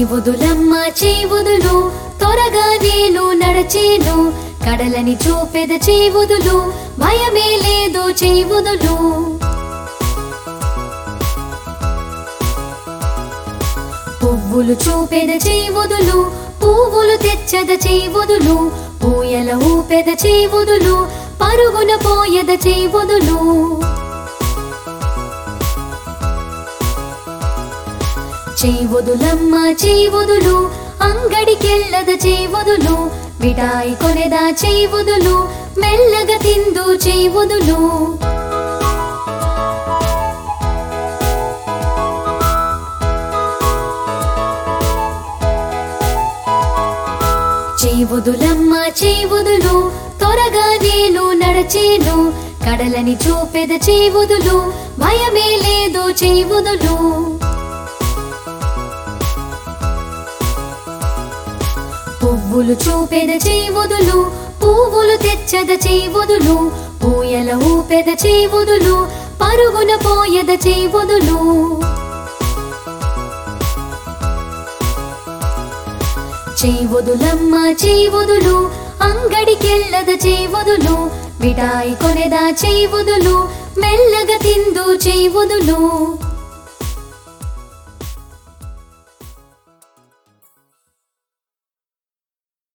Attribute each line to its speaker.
Speaker 1: చేయవుదులమ్మ చేయవుదులు త్వరగా నేను నడచేను కడలని చూపెద చేయవుదులు భయమే లేదు చేయవుదులు పువ్వులు చూపెద చేయవుదులు పువ్వులు తెచ్చద చేయవుదులు పూయల ఊపెద చేయవుదులు పరుగున పోయద చేయవుదులు చేయవుదులమ్మ చేయవుదులు అంగడికెళ్ళద చేయవుదులు మిఠాయి కొನೆదా చేయవుదులు మెల్లగా తిందు చేయవుదులు చేయవుదులమ్మ చేయవుదులు త్వరగా నేను నడచేను కడలని చూపెద చేయవుదులు భయమే లేదు చేయవుదులు పువ్వులు చూపెద చేయవుదులు పువ్వులు తెచ్చద చేయవుదులు పూయల ఊపెద చేయవుదులు పరుగున పోయద చేయవుదులు చేయవుదులమ్మ చేయవుదులు అంగడికెళ్ళద చేయవుదులు మిఠాయి కొನೆదా చేయవుదులు మెల్లగా తిందు చేయవుదులు